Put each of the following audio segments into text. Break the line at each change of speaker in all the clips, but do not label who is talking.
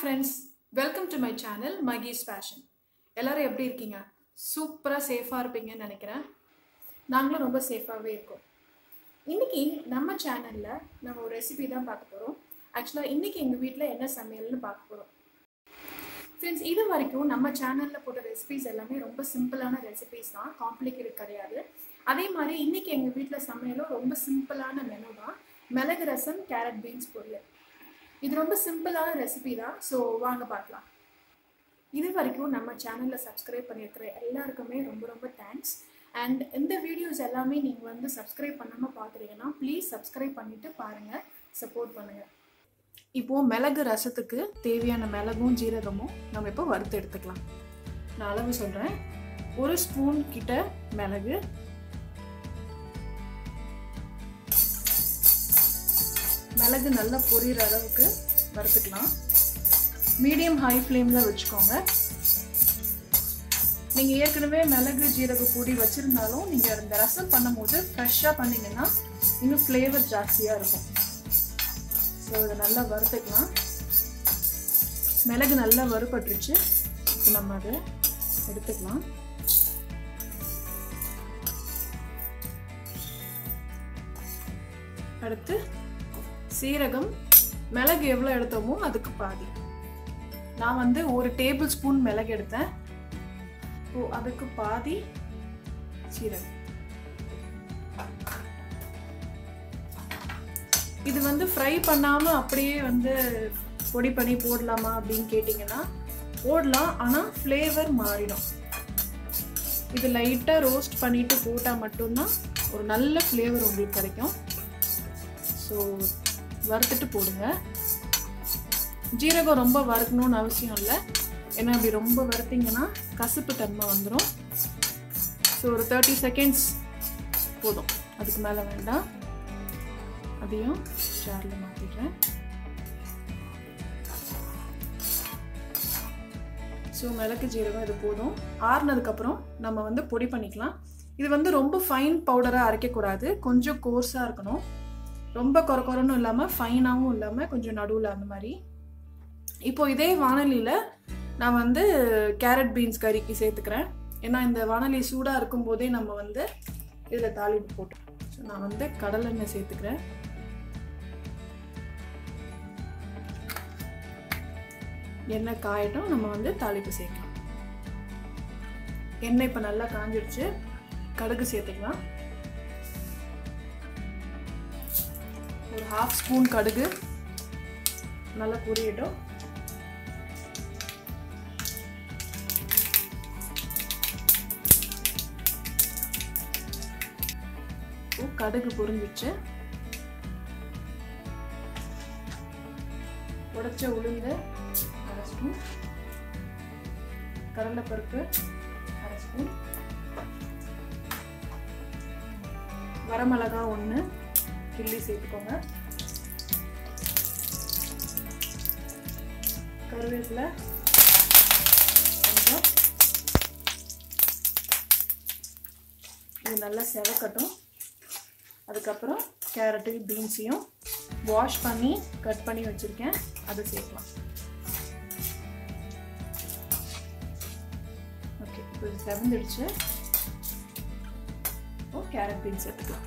friends welcome to my channel Mahee's fashion எல்லாரும் எப்படி இருக்கீங்க சூப்பராக சேஃபாக இருப்பீங்கன்னு நினைக்கிறேன் நாங்களும் ரொம்ப சேஃபாகவே இருக்கோம் இன்னைக்கு நம்ம சேனலில் நம்ம ஒரு ரெசிபி தான் பார்க்க போகிறோம் ஆக்சுவலாக இன்னைக்கு எங்கள் வீட்டில் என்ன சமையல்னு பார்க்க போகிறோம் ஃப்ரெண்ட்ஸ் இது வரைக்கும் நம்ம சேனலில் போட்ட ரெசிபிஸ் எல்லாமே ரொம்ப சிம்பிளான ரெசிபிஸ் தான் காம்ப்ளிகேட்டட் கிடையாது அதே மாதிரி இன்னைக்கு எங்கள் வீட்டில் சமையலும் ரொம்ப சிம்பிளான மெனு தான் மிளகு ரசம் கேரட் பீன்ஸ் பொரியல் இது ரொம்ப சிம்பிளான ரெசிபி தான் ஸோ வாங்க பார்க்கலாம் இது வரைக்கும் நம்ம சேனலில் சப்ஸ்கிரைப் பண்ணியிருக்கிற எல்லாருக்குமே ரொம்ப ரொம்ப தேங்க்ஸ் அண்ட் இந்த வீடியோஸ் எல்லாமே நீங்கள் வந்து சப்ஸ்கிரைப் பண்ணாமல் பார்க்குறீங்கன்னா ப்ளீஸ் சப்ஸ்கிரைப் பண்ணிவிட்டு பாருங்கள் சப்போர்ட் பண்ணுங்கள் இப்போது மிளகு ரசத்துக்கு தேவையான மிளகும் ஜீரகமும் நம்ம இப்போ வறுத்து எடுத்துக்கலாம் நான் அளவு சொல்கிறேன் ஒரு ஸ்பூன் கிட்ட மிளகு மிளகு நல்லா பொரியிற அளவுக்கு வறுத்துக்கலாம் மீடியம் ஹை ஃப்ளேமில் வச்சுக்கோங்க நீங்கள் ஏற்கனவே மிளகு ஜீரக பொடி வச்சுருந்தாலும் நீங்கள் இந்த ரசம் பண்ணும்போது ஃப்ரெஷ்ஷாக பண்ணிங்கன்னா இன்னும் ஃப்ளேவர் ஜாஸ்தியாக இருக்கும் ஸோ இதை நல்லா வறுத்துக்கலாம் மிளகு நல்லா வறுபட்டுருச்சு இப்போ நம்ம அதை எடுத்துக்கலாம் அடுத்து சீரகம் மிளகு எவ்வளோ எடுத்தோமோ அதுக்கு பாதி நான் வந்து ஒரு டேபிள் ஸ்பூன் மிளகு எடுத்தேன் ஓ அதுக்கு பாதி சீரகம் இது வந்து ஃப்ரை பண்ணாமல் அப்படியே வந்து பொடி பண்ணி போடலாமா அப்படின்னு கேட்டிங்கன்னா போடலாம் ஆனால் ஃப்ளேவர் மாறிடும் இது லைட்டாக ரோஸ்ட் பண்ணிட்டு போட்டால் மட்டும்தான் ஒரு நல்ல ஃப்ளேவர் உங்களுக்கு கிடைக்கும் ஸோ வறுத்துட்டு போடுங்க ஜீரகம் ரொம்ப வறுக்கணும்னு அவசியம் இல்லை ஏன்னா அப்படி ரொம்ப வறுத்திங்கன்னா கசப்பு தன்மை வந்துடும் ஸோ ஒரு தேர்ட்டி செகண்ட்ஸ் போதும் அதுக்கு மேலே வேண்டாம் அதையும் ஜாரில் மாற்றிடுறேன் ஸோ மிளகு ஜீரகம் இது போதும் ஆறுனதுக்கப்புறம் நம்ம வந்து பொடி பண்ணிக்கலாம் இது வந்து ரொம்ப ஃபைன் பவுடராக அரைக்கக்கூடாது கொஞ்சம் கோர்ஸாக இருக்கணும் ரொம்ப குறை குறைன்னு இல்லாமல் ஃபைனாகவும் இல்லாமல் கொஞ்சம் நடுவில் அந்த மாதிரி இப்போ இதே வானலியில் நான் வந்து கேரட் பீன்ஸ் கறிக்கு சேர்த்துக்கிறேன் ஏன்னா இந்த வானலி சூடாக இருக்கும்போதே நம்ம வந்து இதில் தாளிப்பு போட்டோம் ஸோ நான் வந்து கடலெண்ணெய் சேர்த்துக்கிறேன் எண்ணெய் காயட்டும் நம்ம வந்து தாளிப்பு சேர்க்கலாம் எண்ணெய் இப்போ நல்லா காஞ்சிடுச்சு கடுகு சேர்த்துக்கலாம் ஒரு ஹாஃப் ஸ்பூன் கடுகு நல்லா பொரியட்டும் கடுகு பொரிஞ்சிச்சு உடைச்ச உளுந்து அரை ஸ்பூன் கடலைப்பருப்பு அரை ஸ்பூன் வரமிளகா ஒன்று கிள்ளி சேர்த்துக்கோங்க கருவேப்பிலை கொஞ்சம் இது நல்லா செவக்கட்டும் அதுக்கப்புறம் கேரட்டு பீன்ஸையும் வாஷ் பண்ணி கட் பண்ணி வச்சுருக்கேன் அதை சேர்க்கலாம் ஓகே இப்போ இது செவந்துடுச்சு இப்போ கேரட் பீன்ஸ் எடுத்துக்கலாம்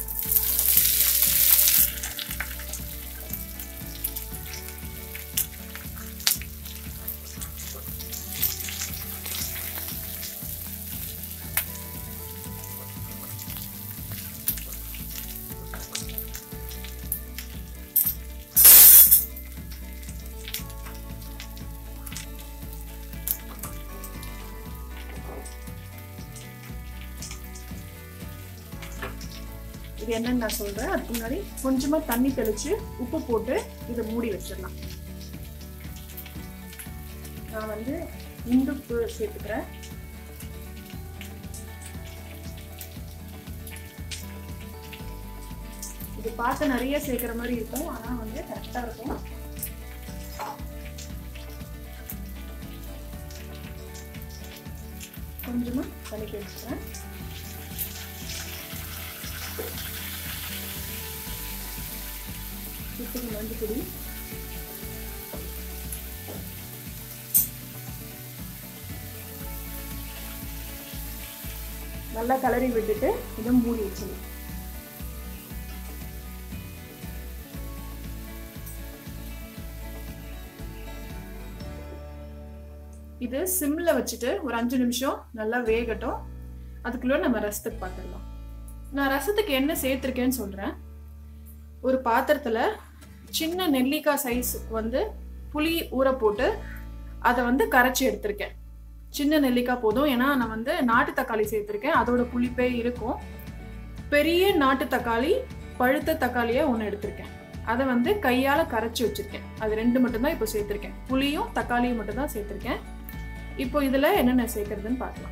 இது என்னன்னு நான் சொல்றேன் அதுக்கு முன்னாடி கொஞ்சமா தண்ணி தெளிச்சு உப்பு போட்டு இதை மூடி வச்சிடலாம் நான் வந்து இந்துப்பு சேர்த்துக்கிறேன் இது பார்த்து நிறைய சேர்க்கிற மாதிரி இருக்கும் ஆனா வந்து கரெக்டா இருக்கும் கொஞ்சமா தண்ணி தெளிச்சுக்கிறேன் இதுக்கு மஞ்சள் பொடி நல்லா கலரி விட்டுட்டு இதை மூடி வச்சிடலாம் இது சிம்ல வச்சுட்டு ஒரு அஞ்சு நிமிஷம் நல்லா வேகட்டும் அதுக்குள்ள நம்ம ரசத்துக்கு பார்த்துடலாம் நான் ரசத்துக்கு என்ன சேர்த்துருக்கேன்னு சொல்றேன் ஒரு பாத்திரத்துல சின்ன நெல்லிக்காய் சைஸ் வந்து புளி ஊற போட்டு அதை வந்து கரைச்சி எடுத்திருக்கேன் சின்ன நெல்லிக்காய் போதும் ஏன்னா நான் வந்து நாட்டு தக்காளி சேர்த்துருக்கேன் அதோட புளிப்பே இருக்கும் பெரிய நாட்டு தக்காளி பழுத்த தக்காளியை ஒன்று எடுத்திருக்கேன் அதை வந்து கையால் கரைச்சி வச்சிருக்கேன் அது ரெண்டு மட்டும்தான் இப்போ சேர்த்துருக்கேன் புளியும் தக்காளியும் மட்டும்தான் சேர்த்துருக்கேன் இப்போ இதில் என்னென்ன சேர்க்கறதுன்னு பார்க்கலாம்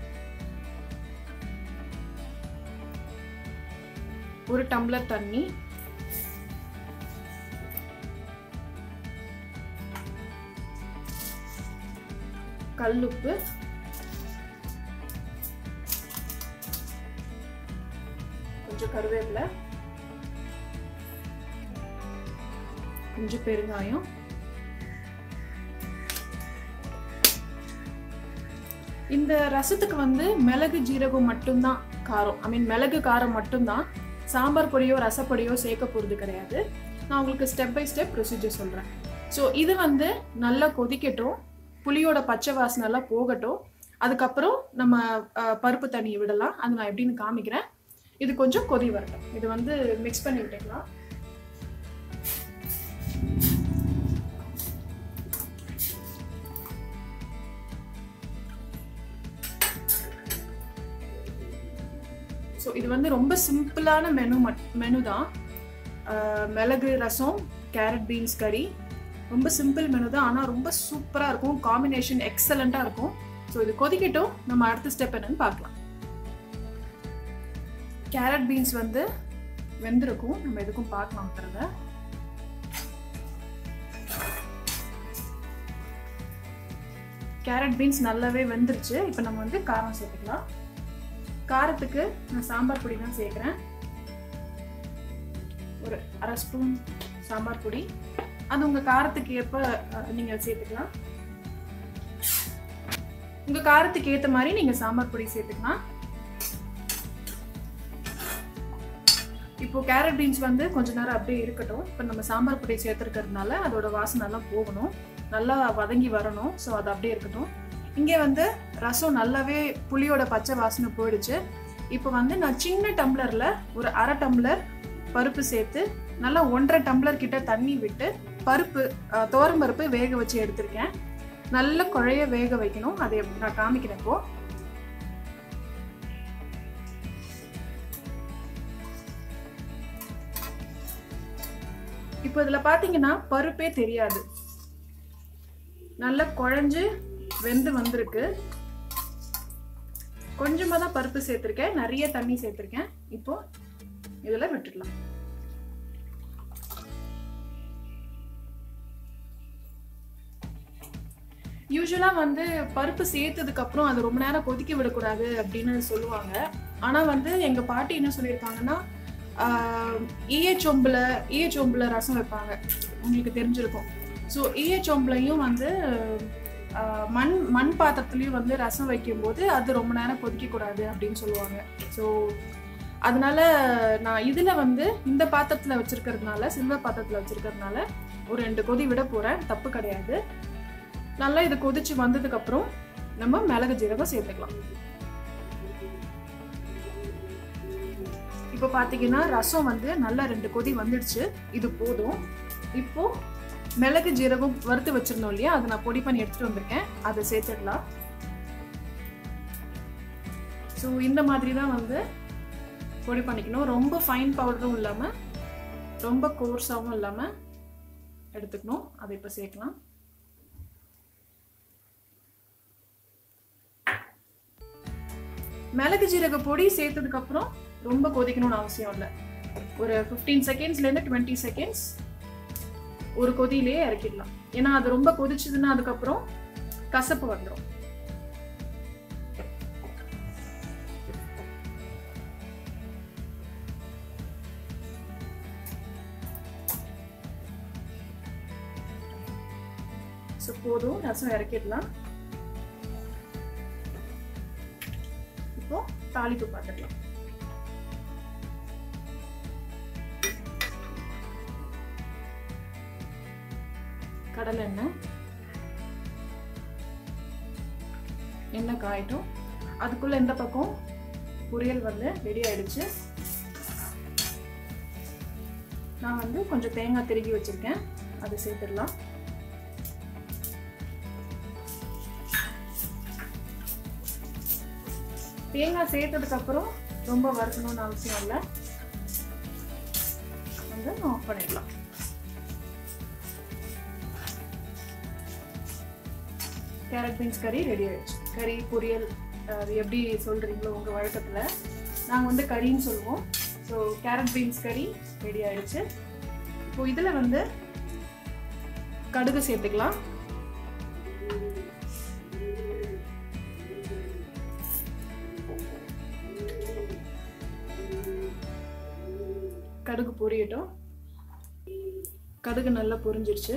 ஒரு டம்ளர் தண்ணி கல்லுப்பு கொஞ்சம் கருவேப்பிலை கொஞ்சம் பெருங்காயம் இந்த ரசத்துக்கு வந்து மிளகு ஜீரகம் மட்டும்தான் காரம் ஐ மீன் மிளகு காரம் மட்டும்தான் சாம்பார் பொடியோ ரசப்பொடியோ சேர்க்க போகிறது கிடையாது நான் உங்களுக்கு ஸ்டெப் பை ஸ்டெப் ப்ரொசீஜர் சொல்கிறேன் ஸோ இது வந்து நல்லா கொதிக்கட்டும் புளியோட பச்சை வாசனைலாம் போகட்டும் அதுக்கப்புறம் நம்ம பருப்பு தண்ணியை விடலாம் அது நான் எப்படின்னு காமிக்கிறேன் இது கொஞ்சம் கொதி வரட்டும் இது வந்து மிக்ஸ் பண்ணி விட்டுக்கலாம் ஸோ இது வந்து ரொம்ப சிம்பிளான மெனு மட் மெனு தான் மிளகு ரசம் கேரட் பீன்ஸ் கறி ரொம்ப சிம்பிள் மெனு தான் ஆனால் ரொம்ப சூப்பராக இருக்கும் காம்பினேஷன் எக்ஸலண்ட்டாக இருக்கும் ஸோ இது கொதிக்கட்டும் நம்ம அடுத்த ஸ்டெப் என்னன்னு பார்க்கலாம் கேரட் பீன்ஸ் வந்து வெந்திருக்கும் நம்ம எதுக்கும் பார்க்கலாம் தரத கேரட் பீன்ஸ் நல்லாவே வெந்துருச்சு இப்போ நம்ம வந்து காரம் சேர்த்துக்கலாம் காரத்துக்கு நான் சாம்பார் பொடி தான் சேர்க்குறேன் ஒரு அரை ஸ்பூன் சாம்பார் பொடி அது உங்கள் காரத்துக்கு ஏற்ப நீங்கள் சேர்த்துக்கலாம் உங்கள் காரத்துக்கு ஏற்ற மாதிரி நீங்கள் சாம்பார் பொடி சேர்த்துக்கலாம் இப்போ கேரட் பீன்ஸ் வந்து கொஞ்ச நேரம் அப்படியே இருக்கட்டும் இப்போ நம்ம சாம்பார் பொடி சேர்த்துருக்கிறதுனால அதோட வாசனைலாம் போகணும் நல்லா வதங்கி வரணும் ஸோ அது அப்படியே இருக்கட்டும் இங்கே வந்து ரசம் நல்லாவே புளியோட பச்சை வாசனை போயிடுச்சு இப்போ வந்து நான் சின்ன டம்ளரில் ஒரு அரை டம்ளர் பருப்பு சேர்த்து நல்லா ஒன்றரை டம்ளர் கிட்ட தண்ணி விட்டு பருப்பு தோரம் பருப்பு வேக வச்சு எடுத்திருக்கேன் நல்ல குழைய வேக வைக்கணும் அதை நான் காமிக்கிறேன் இப்போ இப்போ இதில் பார்த்தீங்கன்னா பருப்பே தெரியாது நல்லா குழஞ்சு வெந்து வந்திருக்கு கொஞ்சமாக தான் பருப்பு சேர்த்துருக்கேன் நிறைய தண்ணி சேர்த்துருக்கேன் இப்போ இதில் விட்டுடலாம் யூஸ்வலாக வந்து பருப்பு சேர்த்ததுக்கு அப்புறம் அது ரொம்ப நேரம் கொதிக்க விடக்கூடாது அப்படின்னு சொல்லுவாங்க ஆனால் வந்து எங்கள் பாட்டி என்ன சொல்லியிருக்காங்கன்னா ஈயச்சொம்பில் ஈயச்சொம்பில் ரசம் வைப்பாங்க உங்களுக்கு தெரிஞ்சிருக்கும் ஸோ ஈயச்சொம்புலையும் வந்து மண் மண் பாத்திரத்துலேயும் வந்து ரசம் வைக்கும்போது அது ரொம்ப நேரம் கொதிக்கக்கூடாது அப்படின்னு சொல்லுவாங்க ஸோ அதனால நான் இதில் வந்து இந்த பாத்திரத்தில் வச்சுருக்கிறதுனால சில்வர் பாத்திரத்தில் வச்சுருக்கிறதுனால ஒரு ரெண்டு கொதி விட போகிறேன் தப்பு கிடையாது நல்லா இது கொதிச்சு வந்ததுக்கப்புறம் நம்ம மிளகு ஜீரகம் சேர்த்துக்கலாம் இப்போ பார்த்தீங்கன்னா ரசம் வந்து நல்லா ரெண்டு கொதி வந்துடுச்சு இது போதும் இப்போ மிளகு ஜீரகம் வறுத்து வச்சிருந்தோம் இல்லையா அதை நான் பொடி பண்ணி எடுத்துட்டு வந்திருக்கேன் அதை சேர்த்துடலாம் ஸோ இந்த மாதிரி தான் வந்து பொடி பண்ணிக்கணும் ரொம்ப ஃபைன் பவுடரும் இல்லாமல் ரொம்ப கோர்ஸாகவும் இல்லாமல் எடுத்துக்கணும் அதை இப்போ சேர்க்கலாம் மிளகு ஜீரக பொடி சேர்த்ததுக்கு அப்புறம் ரொம்ப கொதிக்கணும்னு அவசியம் இல்லை ஒரு ஃபிஃப்டீன் செகண்ட்ஸ்லேருந்து டுவெண்ட்டி செகண்ட்ஸ் ஒரு கொதியிலேயே இறக்கிடலாம் ஏன்னா அது ரொம்ப கொதிச்சதுன்னா அதுக்கப்புறம் கசப்பு வந்துடும் ஸோ போதும் ரசம் இறக்கிடலாம் இப்போ தாளிப்பு பார்த்துக்கலாம் கடலை எண்ணெய் எண்ணெய் காயட்டும் அதுக்குள்ள இந்த பக்கம் பொரியல் வந்து ரெடி ஆயிடுச்சு நான் வந்து கொஞ்சம் தேங்காய் திருகி வச்சிருக்கேன் அதை சேர்த்துடலாம் தேங்காய் சேர்த்ததுக்கு அப்புறம் ரொம்ப வறுக்கணும்னு அவசியம் இல்லை வந்து ஆஃப் பண்ணிடலாம் கேரட் பீன்ஸ் கறி ரெடி ஆயிடுச்சு கறி பொரியல் அது எப்படி சொல்கிறீங்களோ உங்கள் வழக்கத்தில் நாங்கள் வந்து கறின்னு சொல்லுவோம் ஸோ கேரட் பீன்ஸ் கறி ரெடி ஆயிடுச்சு இப்போ இதில் வந்து கடுகு சேர்த்துக்கலாம் கடுகு பொரியட்டும் கடுகு நல்லா பொரிஞ்சிருச்சு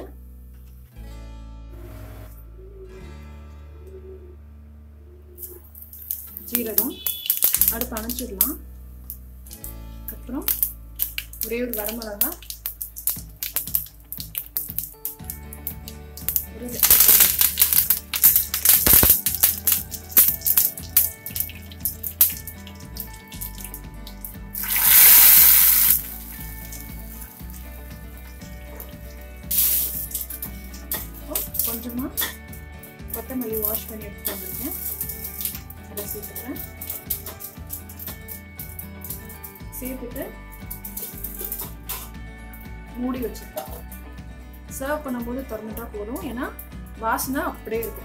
ஜீரகம் அடுப்பு அணைச்சிடலாம் அப்புறம் ஒரே ஒரு வரமிளகா ஒரு கொஞ்சமாக கொத்தமல்லி வாஷ் பண்ணி எடுத்துட்டு வந்திருக்கேன் அதை சேர்த்துக்கிறேன் சேர்த்துட்டு மூடி வச்சுருக்கேன் சர்வ் பண்ணும்போது திறந்துட்டா போதும் ஏன்னா வாசனை அப்படியே இருக்கும்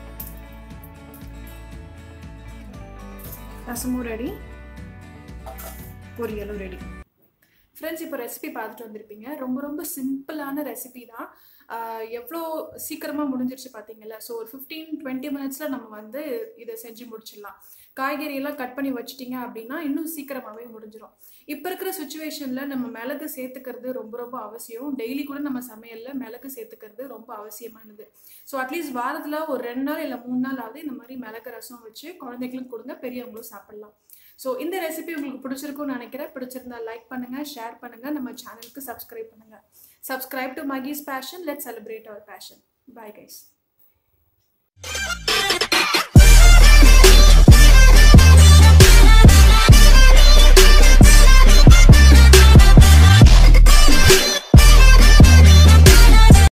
ரசமும் ரெடி பொரியலும் ரெடி ஃப்ரெண்ட்ஸ் இப்போ ரெசிபி பார்த்துட்டு வந்திருப்பீங்க ரொம்ப ரொம்ப சிம்பிளான ரெசிபி தான் எவ்வளோ சீக்கிரமாக முடிஞ்சிருச்சு பார்த்தீங்களா ஸோ ஒரு ஃபிஃப்டீன் டுவெண்ட்டி மினிட்ஸில் நம்ம வந்து இதை செஞ்சு முடிச்சிடலாம் காய்கறியெல்லாம் கட் பண்ணி வச்சிட்டிங்க அப்படின்னா இன்னும் சீக்கிரமாகவே முடிஞ்சிடும் இப்போ இருக்கிற சுச்சுவேஷனில் நம்ம மிளகு சேர்த்துக்கிறது ரொம்ப ரொம்ப அவசியம் டெய்லி கூட நம்ம சமையலில் மிளகு சேர்த்துக்கிறது ரொம்ப அவசியமானது ஸோ அட்லீஸ்ட் வாரத்தில் ஒரு ரெண்டு நாள் இல்லை மூணு நாள் ஆகுது இந்த மாதிரி மிளகு ரசம் வச்சு குழந்தைகளுக்கு கொடுங்க பெரியவங்களும் சாப்பிட்லாம் ஸோ இந்த ரெசிபி உங்களுக்கு பிடிச்சிருக்கும்னு நினைக்கிறேன் பிடிச்சிருந்தா லைக் பண்ணுங்கள் ஷேர் பண்ணுங்கள் நம்ம சேனலுக்கு சப்ஸ்கிரைப் பண்ணுங்கள் subscribe to Mahee's fashion let celebrate our fashion bye guys